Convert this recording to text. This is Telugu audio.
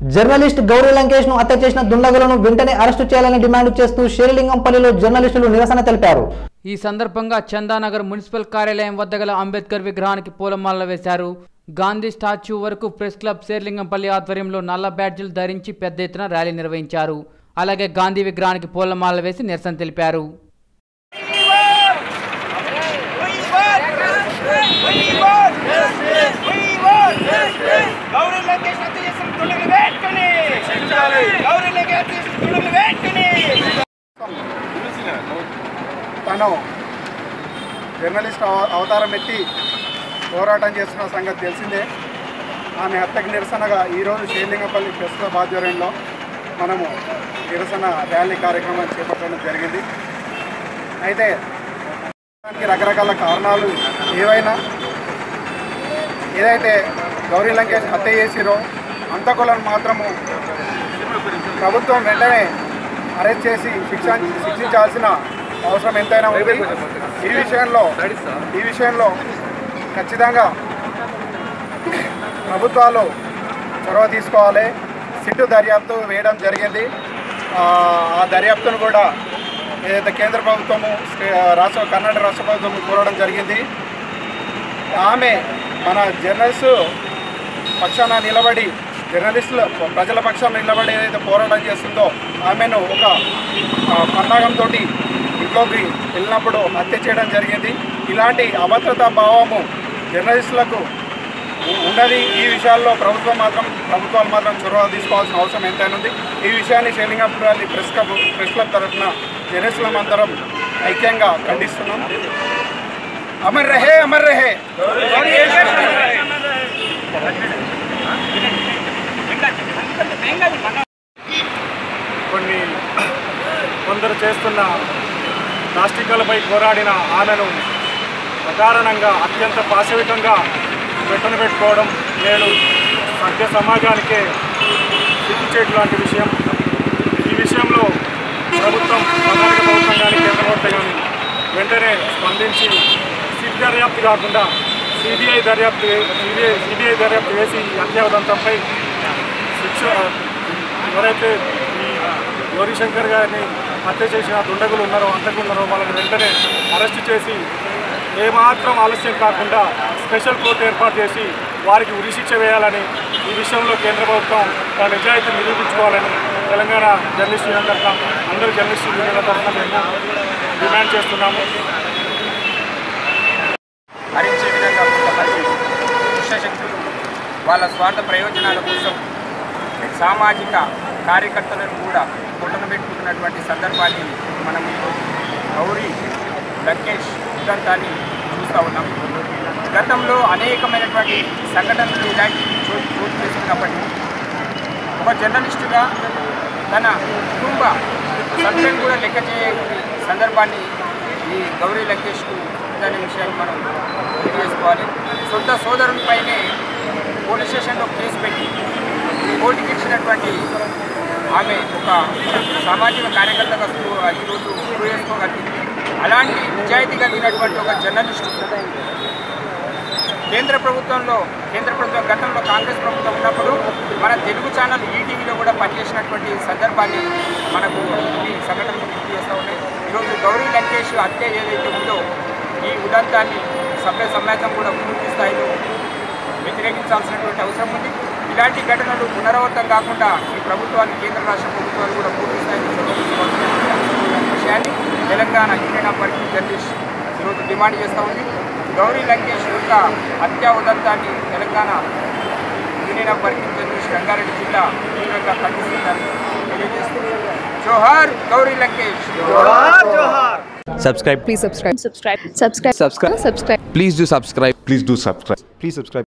జర్నలిస్ట్ గౌరీ లంకేష్ ను హత్య చేసిన దుండగులను వెంటనే అరెస్టు చేయాలని డిమాండ్ చేస్తూ షేరిలింగంపల్లిలో జర్నలిస్టులు నిరసన తెలిపారు ఈ సందర్భంగా చందానగర్ మున్సిపల్ కార్యాలయం వద్ద గల అంబేద్కర్ విగ్రహానికి పూలమాలలు వేశారు గాంధీ స్టాచ్యూ వరకు ప్రెస్ క్లబ్ శేర్లింగంపల్లి ఆధ్వర్యంలో నల్ల బ్యాడ్జీలు ధరించి పెద్ద ఎత్తున ర్యాలీ నిర్వహించారు అలాగే గాంధీ విగ్రహానికి పూలమాలలు వేసి నిరసన తెలిపారు గౌరీ లంకేష్ హత్య చేసిన దుండగులు వెంటనే గౌరీ లంకేష్ హత్య చేసిన దుండగులు వెంటనే తను జర్నలిస్ట్ అవ- అవతారం ఎత్తి పోరాటం చేస్తున్న సంగతి తెలిసిందే ఆమె హత్యకు నిరసనగా ఈరోజు శ్రీలింగపల్లి ప్రెస్ క్లబ్ ఆధ్వర్యంలో మనము నిరసన ర్యాలీ కార్యక్రమాన్ని చేపట్టడం జరిగింది అయితే దానికి రకరకాల కారణాలు ఏవైనా ఏదైతే గౌరీ లంకేష్ హత్య చేసిరో అంతకులను మాత్రము ప్రభుత్వం వెంటనే అరెస్ట్ చేసి శిక్ష శిక్షించాల్సిన అవసరం ఎంతైనా ఉంది ఈ విషయంలో ఈ విషయంలో ఖచ్చితంగా ప్రభుత్వాలు చొరవ తీసుకోవాలి సిట్టు దర్యాప్తు వేయడం జరిగింది ఆ ఆ దర్యాప్తును కూడా ఏదైతే కేంద్ర ప్రభుత్వము స్టే- రాష్ట్ర కర్ణాటక రాష్ట్ర ప్రభుత్వం కోరడం జరిగింది ఆమె మన జర్నలిస్టు పక్షాన నిలబడి జర్నలిస్టుల ప్రజల పక్షాన నిలబడి ఏదైతే పోరాటం చేస్తుందో ఆమెను ఒక ఆ, పన్నాగంతో ఇంట్లోకి వెళ్ళినప్పుడు హత్య చేయడం జరిగింది ఇలాంటి అభద్రతా భావము జర్నలిస్టులకు ఉ- ఉన్నది ఈ విషయాల్లో ప్రభుత్వం మాత్రం ప్రభుత్వాలు మాత్రం చొరవ తీసుకోవాల్సిన అవసరం ఎంతైనా ఉంది ఈ విషయాన్ని షేలింగపురాలి ప్రెస్ క్లబ్ ప్రెస్ క్లబ్ తరఫున జర్నలిస్టులం అందరం ఐక్యంగా ఖండిస్తున్నాం అమర్ రహే అమర్ రహే కొన్ని కొందరు చేస్తున్న నాస్తికలపై పోరాడిన ఆమెను అకారణంగా అత్యంత పాశవికంగా పెట్టన పెట్టుకోవడం నేడు సభ్య సమాజానికే సిగ్గుచేటు లాంటి విషయం ఈ విషయంలో ప్రభుత్వం కర్ణాటక ప్రభుత్వం కానీ కేంద్ర ప్రభుత్వం కానీ వెంటనే స్పందించి సిట్ దర్యాప్తు కాకుండా సిబిఐ దర్యాప్తు సిబిఐ సిబిఐ దర్యాప్తు వేసి ఈ హత్యావదంతంపై శిక్ష ఎవరైతే ఈ గౌరీశంకర్ గారిని హత్య చేసిన దుండగులు ఉన్నారో అంతకు ఉన్నారో వాళ్ళని వెంటనే అరెస్ట్ చేసి ఏమాత్రం ఆలస్యం కాకుండా స్పెషల్ కోర్టు ఏర్పాటు చేసి వారికి ఉరిశిక్ష వేయాలని ఈ విషయంలో కేంద్ర ప్రభుత్వం తన నిజాయితీ నిరూపించుకోవాలని తెలంగాణ జర్నలిస్ట్ యూనియన్ తరఫున అందరు జర్నలిస్ట్ యూనియన్ల తరఫున మేము డిమాండ్ చేస్తున్నాము హరించే విధంగా కొంతమంది దుష్టశక్తులు వాళ్ళ స్వార్థ ప్రయోజనాల కోసం సామాజిక కార్యకర్తలను కూడా పొట్టన పెట్టుకుంటున్నటువంటి సందర్భాన్ని మనం ఈరోజు గౌరీ లంకేష్ ఉదంతాన్ని చూస్తూ ఉన్నాం గతంలో అనేకమైనటువంటి సంఘటనలు ఇలాంటి చోటు చోటు చేసుకున్నప్పటికీ ఒక జర్నలిస్టుగా తన కుటుంబ సభ్యులను కూడా లెక్క చేయని సందర్భాన్ని ఈ గౌరీ లంకేష్కు ఉందనే విషయాన్ని మనం తెలియజేసుకోవాలి సొంత సోదరునిపైనే పోలీస్ స్టేషన్లో కేసు పెట్టి కోర్టుకి ఇచ్చినటువంటి ఆమె ఒక సామాజిక కార్యకర్తగా సు- ఈరోజు ప్రూవ్ చేసుకోగలిగింది అలాంటి నిజాయితీ కలిగినటువంటి ఒక జర్నలిస్టు కేంద్ర ప్రభుత్వంలో కేంద్ర ప్రభుత్వం గతంలో కాంగ్రెస్ ప్రభుత్వం ఉన్నప్పుడు మన తెలుగు ఛానల్ ఈటీవీలో కూడా పనిచేసినటువంటి సందర్భాన్ని మనకు ఈ సంఘటనలు గుర్తు చేస్తూ ఉన్నాయి ఈరోజు గౌరీ లంకేష్ హత్య ఏదైతే ఉందో ఈ ఉదంతాన్ని సభ్య సమాజం కూడా పూర్తి స్థాయిలో వ్యతిరేకించాల్సినటువంటి అవసరం ఉంది ఇలాంటి ఘటనలు పునరావృతం కాకుండా ఈ ప్రభుత్వాన్ని కేంద్ర రాష్ట్ర ప్రభుత్వాలు కూడా పూర్తి స్థాయిలో చొరవ తీసుకోవాల్సినటువంటి అవసరం ఉందనే విషయాన్ని Telangana union of working journalist ఈరోజు డిమాండ్ చేస్తూ ఉంది గౌరీ లంకేష్ యొక్క హత్యా ఉదంతాన్ని Telangana union of working journalist Rangareddy జిల్లా తీవ్రంగా ఖండిస్తుందని తెలియజేస్తూ జోహార్ Gauri Lankesh subscribe Please subscribe. Subscribe. Subscribe. Subscribe. Subscribe. please do subscribe Please do subscribe. Please subscribe